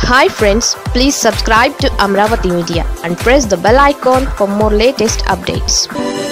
hi friends please subscribe to Amaravati media and press the bell icon for more latest updates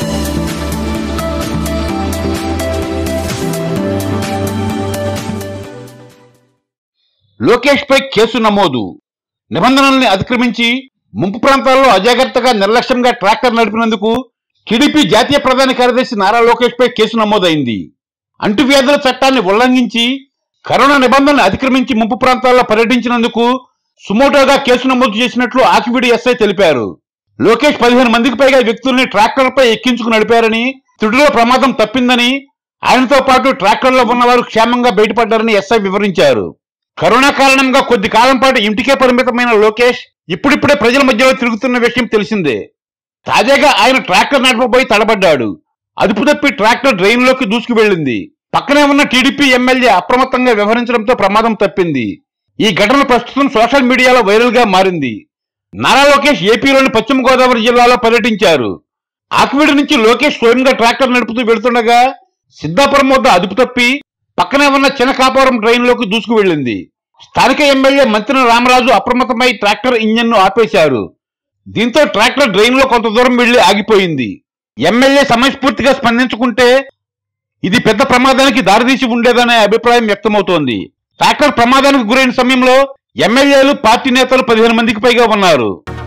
Lokesh పై కేసు నమోదు నిబంధనల్ని అతిక్రమించి ముంపు ప్రాంతాల్లో అజాగ్రత్తగా నిర్లక్ష్యంగా ట్రాక్టర్ నడిపినందుకు టీడీపీ జాతీయ ప్రధాన కార్యదర్శి నారా లోకేష్ పై కేసు నమోదైంది అంటువ్యాధుల చట్టాన్ని ఉల్లంఘించి కరోనా నిబంధనలు అతిక్రమించి ముంపు ప్రాంతాల్లో పర్యటించినందుకు సుమోటోగా కేసు నమోదు చేసినట్లు ఆకివీడి ఎస్ఐ తెలిపారు లోకేష్ పదిహేను మందికి పైగా వ్యక్తుల్ని ట్రాక్టర్పై ఎక్కించుకు నడిపారని త్రుటిలో ప్రమాదం తప్పిందని ఆయనతో పాటు ట్రాక్టర్లో ఉన్నవారు క్షేమంగా బయటపడ్డారని ఎస్ఐ వివరించారు కరోనా కారణంగా కొద్ది కాలం పాటు ఇంటికే పరిమితమైన లోకేష్ ఇప్పుడిప్పుడే ప్రజల మధ్యలో తిరుగుతున్న విషయం తెలిసిందే తాజాగా ఆయన ట్రాక్టర్ నడపబోయి తడబడ్డాడు అదుపు తప్పి ట్రాక్టర్ డ్రైన్లోకి దూసుకు వెళ్ళింది పక్కనే ఉన్న టీడీపీ ఎమ్మెల్యే అప్రమత్తంగా వ్యవహరించడంతో ప్రమాదం తప్పింది ఈ ఘటన ప్రస్తుతం సోషల్ మీడియాలో వైరల్ గా మారింది నారా లోకేష్ ఏపీలోని పశ్చిమ గోదావరి జిల్లాలో పర్యటించారు ఆకివీడి నుంచి లోకేష్ స్వయంగా ట్రాక్టర్ నడుపుతూ వెళ్తుండగా సిద్ధాపురం వద్ద అదుపు తప్పి పక్కనే ఉన్న చినకాపురం డ్రైన్లోకి దూసుకు వెళ్ళింది స్థానిక ఎమ్మెల్యే మంత్రి రామరాజు అప్రమత్తమై ట్రాక్టర్ ఇంజన్ను ఆపేశారు దీంతో ట్రాక్టర్ డ్రైన్లో కొంత దూరం వెళ్లి ఆగిపోయింది ఎమ్మెల్యే సమయస్ఫూర్తిగా స్పందించుకుంటే ఇది పెద్ద ప్రమాదానికి దారితీసి ఉండేదనే అభిప్రాయం వ్యక్తమవుతోంది ట్రాక్టర్ ప్రమాదానికి గురైన సమయంలో ఎమ్మెల్యేలు పార్టీ నేతలు పదిహేను మందికి పైగా ఉన్నారు